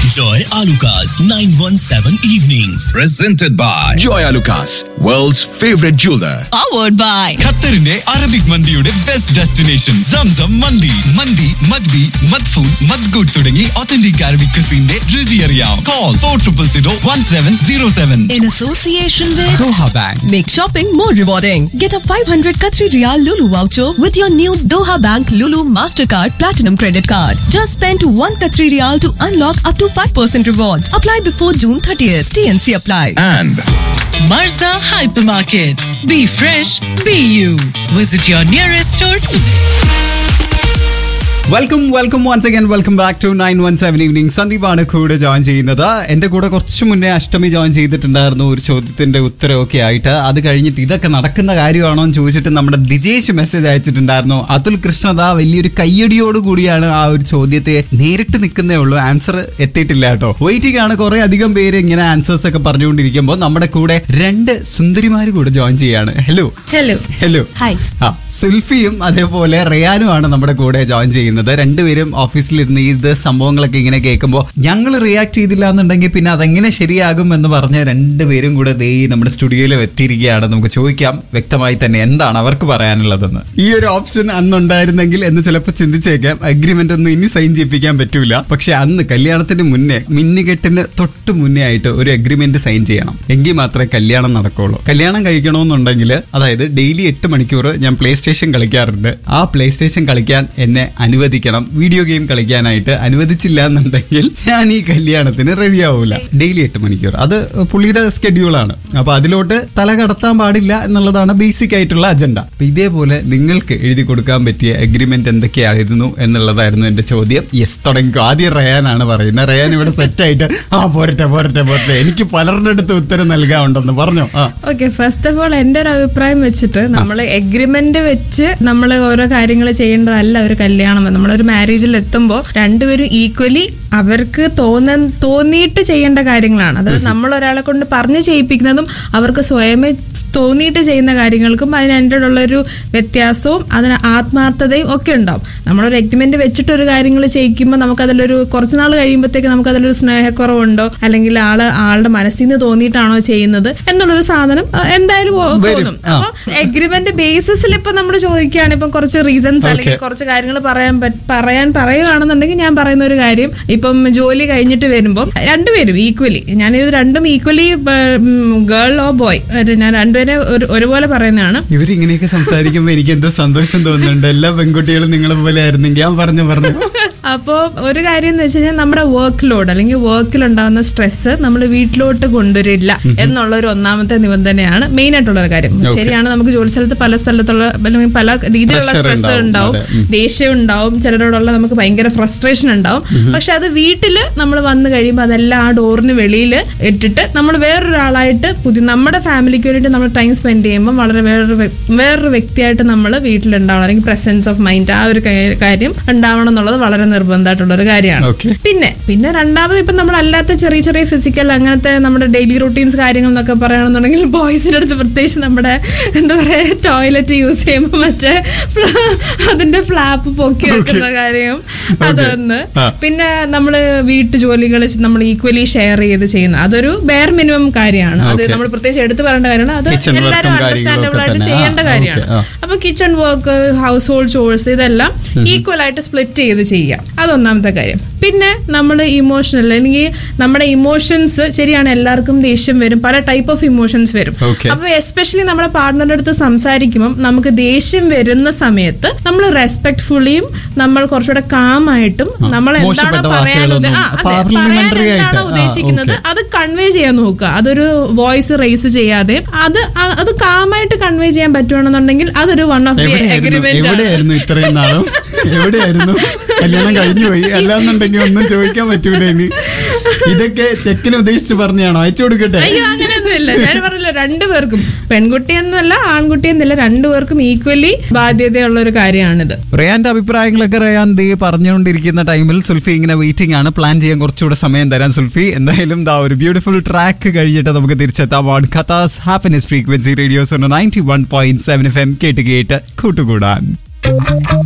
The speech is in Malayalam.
Joy Alukas 917 Evenings. presented by Joy Lucas, world's favorite jeweler. powered by ഖത്തറിന്റെ അറബിക് മന്തിയുടെ ബെസ്റ്റ് ഡെസ്റ്റിനേഷൻ സംസം മന്തി മന്തി മദ്ബി മദ്ഫൂൺ മദ്ഗുഡ് തുടങ്ങി ഒത്തന്റിക് അറബിക് ക്രിസിന്റെ രുചി അറിയാം call four triple zero one seven zero seven in association with Doha bank Make shopping more rewarding. Get a 500 Qatari Riyal Lulu voucher with your new Doha Bank Lulu Mastercard Platinum Credit Card. Just spend 1 Qatari Riyal to unlock up to 5% rewards. Apply before June 30th. TNC apply. And Marza Hypermarket. Be fresh, be you. Visit your nearest store today. Welcome welcome once again welcome back to nine one seven evening സന്ദീപാണ് കൂടെ ജോയിൻ ചെയ്യുന്നത് എന്റെ കൂടെ കുറച്ച് മുന്നേ അഷ്ടമി ജോയിൻ ചെയ്തിട്ടുണ്ടായിരുന്നു ഒരു ചോദ്യത്തിന്റെ ഉത്തരവൊക്കെ ആയിട്ട് അത് കഴിഞ്ഞിട്ട് ഇതൊക്കെ നടക്കുന്ന കാര്യമാണോ എന്ന് ചോദിച്ചിട്ട് നമ്മുടെ ദിജേഷ് മെസ്സേജ് അയച്ചിട്ടുണ്ടായിരുന്നു അതുൽ കൃഷ്ണദ വലിയൊരു കയ്യടിയോട് കൂടിയാണ് ആ ഒരു ചോദ്യത്തെ നേരിട്ട് നിൽക്കുന്നേ ഉള്ളൂ ആൻസർ എത്തിയിട്ടില്ല കേട്ടോ വെയിറ്റിംഗ് ആണ് കുറെ അധികം പേര് ഇങ്ങനെ ആൻസേഴ്സ് ഒക്കെ പറഞ്ഞുകൊണ്ടിരിക്കുമ്പോൾ നമ്മുടെ കൂടെ രണ്ട് സുന്ദരിമാര് കൂടെ ജോയിൻ ചെയ്യാണ് ഹലോ ഹലോ ഹലോ ഹായ് ആ സുൽഫിയും അതേപോലെ റയാനുമാണ് നമ്മുടെ കൂടെ ജോയിൻ ചെയ്യുന്നത് രണ്ടുപേരും ഓഫീസിലിരുന്ന് ഇത് സംഭവങ്ങളൊക്കെ ഇങ്ങനെ കേൾക്കുമ്പോൾ ഞങ്ങൾ റിയാക്ട് ചെയ്തില്ല എന്നുണ്ടെങ്കിൽ പിന്നെ അതെങ്ങനെ ശരിയാകും എന്ന് പറഞ്ഞ് രണ്ടുപേരും കൂടെ ദേ ഈ നമ്മുടെ സ്റ്റുഡിയോയിൽ എത്തിയിരിക്കുകയാണ് നമുക്ക് ചോദിക്കാം വ്യക്തമായി തന്നെ എന്താണ് അവർക്ക് പറയാനുള്ളതെന്ന് ഈ ഒരു ഓപ്ഷൻ അന്നുണ്ടായിരുന്നെങ്കിൽ എന്ന് ചിലപ്പോൾ ചിന്തിച്ചേക്കാം അഗ്രിമെന്റ് ഒന്നും ഇനി സൈൻ ചെയ്യിപ്പിക്കാൻ പറ്റൂല പക്ഷെ അന്ന് കല്യാണത്തിന് മുന്നേ മിന്നുകെട്ടിന് തൊട്ട് മുന്നേ ആയിട്ട് ഒരു അഗ്രിമെന്റ് സൈൻ ചെയ്യണം എങ്കിൽ മാത്രമേ കല്യാണം നടക്കുള്ളൂ കല്യാണം കഴിക്കണമെന്നുണ്ടെങ്കിൽ അതായത് ഡെയിലി എട്ട് മണിക്കൂർ ഞാൻ പ്ലേ സ്റ്റേഷൻ കളിക്കാറുണ്ട് ആ പ്ലേ സ്റ്റേഷൻ കളിക്കാൻ എന്നെ അനുവദിക്കണം വീഡിയോ ഗെയിം കളിക്കാനായിട്ട് അനുവദിച്ചില്ല എന്നുണ്ടെങ്കിൽ ഞാൻ ഈ കല്യാണത്തിന് റെഡി ആവൂല ഡെയിലി എട്ട് മണിക്കൂർ അത് പുള്ളിയുടെ സ്കെഡ്യൂളാണ് അപ്പൊ അതിലോട്ട് തല കടത്താൻ പാടില്ല എന്നുള്ളതാണ് ബേസിക് ആയിട്ടുള്ള അജണ്ട അപ്പൊ ഇതേപോലെ നിങ്ങൾക്ക് എഴുതി കൊടുക്കാൻ പറ്റിയ അഗ്രിമെന്റ് എന്തൊക്കെയായിരുന്നു എന്നുള്ളതായിരുന്നു എന്റെ ചോദ്യം യെസ് തുടങ്ങിക്കോ ആദ്യം റയാനാണ് പറയുന്നത് റയാൻ ഇവിടെ സെറ്റ് ആയിട്ട് ആ പോരട്ടെ പോരട്ടെ പോരട്ടെ എനിക്ക് പലരുടെ അടുത്ത് ഉത്തരം നൽകാനുണ്ടെന്ന് പറഞ്ഞോ ആ ഓക്കെ ഫസ്റ്റ് ഓഫ് ഓൾ എൻ്റെ ഒരു അഭിപ്രായം വെച്ചിട്ട് നമ്മൾ എഗ്രിമെന്റ് വെച്ച് നമ്മൾ ഓരോ കാര്യങ്ങൾ ചെയ്യേണ്ടതല്ല ഒരു കല്യാണം നമ്മളൊരു മാരേജിൽ എത്തുമ്പോൾ രണ്ടുപേരും ഈക്വലി അവർക്ക് തോന്ന തോന്നിയിട്ട് ചെയ്യേണ്ട കാര്യങ്ങളാണ് അതായത് നമ്മൾ ഒരാളെ കൊണ്ട് പറഞ്ഞ് ചെയ്യിപ്പിക്കുന്നതും അവർക്ക് സ്വയമേ തോന്നിയിട്ട് ചെയ്യുന്ന കാര്യങ്ങൾക്കും അതിനുള്ള ഒരു വ്യത്യാസവും അതിന് ആത്മാർത്ഥതയും ഒക്കെ ഉണ്ടാവും നമ്മളൊരു എഗ്രിമെന്റ് വെച്ചിട്ട് ഒരു കാര്യങ്ങൾ ചെയ്യിക്കുമ്പോൾ നമുക്കതിലൊരു കുറച്ച് നാൾ കഴിയുമ്പോഴത്തേക്ക് നമുക്കതിലൊരു സ്നേഹക്കുറവുണ്ടോ അല്ലെങ്കിൽ ആള് ആളുടെ മനസ്സിൽ നിന്ന് തോന്നിയിട്ടാണോ ചെയ്യുന്നത് എന്നുള്ളൊരു സാധനം ആ, എന്തായാലും ഓ- വരും. തോന്നും ആ. അപ്പൊ എഗ്രിമെന്റ് ബേസിസിൽ ഇപ്പൊ നമ്മൾ ചോദിക്കുകയാണ് ഇപ്പം കുറച്ച് റീസൺസ് അല്ലെങ്കിൽ കുറച്ച് കാര്യങ്ങൾ പറയാൻ പറ്റ- പറയാൻ പറയുകയാണെന്നുണ്ടെങ്കിൽ ഞാൻ പറയുന്ന ഒരു കാര്യം ഇപ്പം ജോലി കഴിഞ്ഞിട്ട് വരുമ്പോൾ രണ്ടുപേരും ഈക്വലി ഞാനിത് രണ്ടും ഈക്വലി ഗേൾ ഓ ബോയ് ഞാൻ രണ്ടുപേരെ ഒരു- ഒരുപോലെ പറയുന്നതാണ് ഇവരിങ്ങനെയൊക്കെ സംസാരിക്കുമ്പോ എനിക്ക് എന്തോ സന്തോഷം തോന്നുന്നുണ്ട് എല്ലാ പെൺകുട്ടികളും നിങ്ങളെ പോലെ ആയിരുന്നെങ്കിൽ ഞാൻ പറഞ്ഞു പറഞ്ഞു അപ്പോൾ ഒരു കാര്യം എന്ന് വെച്ച് കഴിഞ്ഞാൽ നമ്മുടെ വർക്ക് ലോഡ് അല്ലെങ്കിൽ വർക്കിൽ ഉണ്ടാകുന്ന സ്ട്രെസ് നമ്മൾ വീട്ടിലോട്ട് കൊണ്ടുവരില്ല എന്നുള്ള ഒരു ഒന്നാമത്തെ നിബന്ധനയാണ് മെയിൻ ആയിട്ടുള്ള ഒരു കാര്യം ശരിയാണ് നമുക്ക് ജോലി സ്ഥലത്ത് പല സ്ഥലത്തുള്ള അല്ലെങ്കിൽ പല രീതിയിലുള്ള Pressure സ്ട്രെസ് ഉണ്ടാവും, ഉണ്ടാവും അതെ. ഉം. ദേഷ്യം ഉണ്ടാവും ചിലരോടുള്ള നമുക്ക് ഭയങ്കര ഫ്രസ്ട്രേഷൻ ഉണ്ടാവും പക്ഷെ അത് വീട്ടിൽ നമ്മൾ വന്നു കഴിയുമ്പോൾ അതെല്ലാം ആ ഡോറിന് വെളിയിൽ ഇട്ടിട്ട് നമ്മൾ വേറൊരാളായിട്ട് പുതിയ നമ്മുടെ ഫാമിലിക്ക് വേണ്ടിയിട്ട് നമ്മൾ ടൈം സ്പെൻഡ് ചെയ്യുമ്പോൾ വളരെ വേറൊരു വ്യ- വേറൊരു വ്യക്തിയായിട്ട് നമ്മൾ വീട്ടിലുണ്ടാവണം അല്ലെങ്കിൽ പ്രസൻസ് ഓഫ് മൈൻഡ് ആ ഒരു കാ- കാര്യം ഉണ്ടാവണം എന്നുള്ളത് വളരെ നിർബന്ധമായിട്ടുള്ള ഒരു കാര്യമാണ് Okay. പിന്നെ പിന്നെ രണ്ടാമത് ഇപ്പം നമ്മളല്ലാത്ത ചെറിയ ചെറിയ ഫിസിക്കൽ അങ്ങനത്തെ നമ്മുടെ ഡെയിലി റൂട്ടീൻസ് കാര്യങ്ങൾ എന്നൊക്കെ പറയുകയാണെന്നുണ്ടെങ്കിൽ ബോയ്സിന്റെ അടുത്ത് പ്രത്യേകിച്ച് നമ്മുടെ എന്താ പറയുക ടോയ്ലറ്റ് യൂസ് ചെയ്യുമ്പോൾ മറ്റേ ഫ്ല- അതിന്റെ ഫ്ലാപ്പ് പൊക്കി വെക്കുന്ന കാര്യം അതൊന്ന് ആ. പിന്നെ നമ്മൾ വീട്ടു ജോലികൾ നമ്മൾ ഈക്വലി ഷെയർ ചെയ്ത് ചെയ്യുന്ന അതൊരു ബെയർ മിനിമം കാര്യമാണ് അത് Okay. നമ്മൾ പ്രത്യേകിച്ച് എടുത്തു പറയേണ്ട കാര്യമാണ് അത് Kitchen work ഉം എല്ലാവരും കാര്യങ്ങളും അണ്ടർസ്റ്റാൻഡബിൾ ഒക്കെ ആയിട്ട് തന്നെ. ചെയ്യേണ്ട ആ, കാര്യമാണ് okay, ആ. അപ്പൊ kitchen work household chores ഇതെല്ലാം ഈക്വൽ ആയിട്ട് സ്പ്ലിറ്റ് ചെയ്ത് ചെയ്യാം അതൊന്നാമത്തെ കാര്യം പിന്നെ നമ്മൾ ഇമോഷണൽ അല്ലെങ്കിൽ നമ്മുടെ ഇമോഷൻസ് ശരിയാണ് എല്ലാവർക്കും ദേഷ്യം വരും പല ടൈപ്പ് ഓഫ് ഇമോഷൻസ് വരും Okay. അപ്പൊ എസ്പെഷ്യലി നമ്മുടെ പാർട്ട്ണറുടെ അടുത്ത് സംസാരിക്കുമ്പോൾ നമുക്ക് ദേഷ്യം വരുന്ന സമയത്ത് നമ്മൾ റെസ്പെക്ട്ഫുള്ളിയും നമ്മൾ കുറച്ചുകൂടെ കാമായിട്ടും നമ്മൾ എന്താണോ മോശപ്പെട്ട പറയാനുള്ളത് വാക്കുകളൊന്നും, ആ, അതെ, parliamentary പറയാൻ ആയിട്ട്. എന്താണോ ആ, ഉദ്ദേശിക്കുന്നത് okay. അത് കൺവേ ചെയ്യാൻ നോക്കുക അതൊരു വോയിസ് റേസ് ചെയ്യാതെ അത് അ- അത് കാമായിട്ട് കൺവേ ചെയ്യാൻ പറ്റുവാണെന്നുണ്ടെങ്കിൽ അതൊരു വൺ ഓഫ് ദി എവിടെയായിരുന്നു അഗ്രിമെന്റ് എവിടെയായിരുന്നു ഇത്രയും നാളും എവിടെയായിരുന്നു കല്യാണം കഴിഞ്ഞു പോയി അല്ലാന്നുണ്ടെങ്കിൽ ഒന്നും ചോദിക്കാൻ പറ്റൂല ഇനി ഇതൊക്കെ ചെക്കിന് ഉദ്ദേശിച്ച് പറഞ്ഞാണോ അയച്ചു കൊടുക്കട്ടെ അയ്യോ അങ്ങനെയൊന്നുമില്ല ഞാൻ പറഞ്ഞില്ല രണ്ടുപേർക്കും പെൺകുട്ടി എന്നല്ല ആൺകുട്ടി എന്നല്ല രണ്ടുപേർക്കും ഈക്വലി ബാധ്യതയുള്ള ഒരു കാര്യമാണിത് റയാന്റെ അഭിപ്രായങ്ങളൊക്കെ റയാൻ ദേ പറഞ്ഞുകൊണ്ടിരിക്കുന്ന ടൈമിൽ സുൽഫി ഇങ്ങനെ വെയിറ്റിംഗ് ആണ് പ്ലാൻ ചെയ്യാൻ കുറച്ചുകൂടെ സമയം തരാൻ സുൽഫി എന്തായാലും ദാ ഒരു ബ്യൂട്ടിഫുൾ ട്രാക്ക് കഴിഞ്ഞിട്ട് നമുക്ക് തിരിച്ചെത്താം ഓൺ ഖത്താസ് happiness frequency radios ninety one point seven F M കേട്ട് കേട്ട് കൂട്ടുകൂടാൻ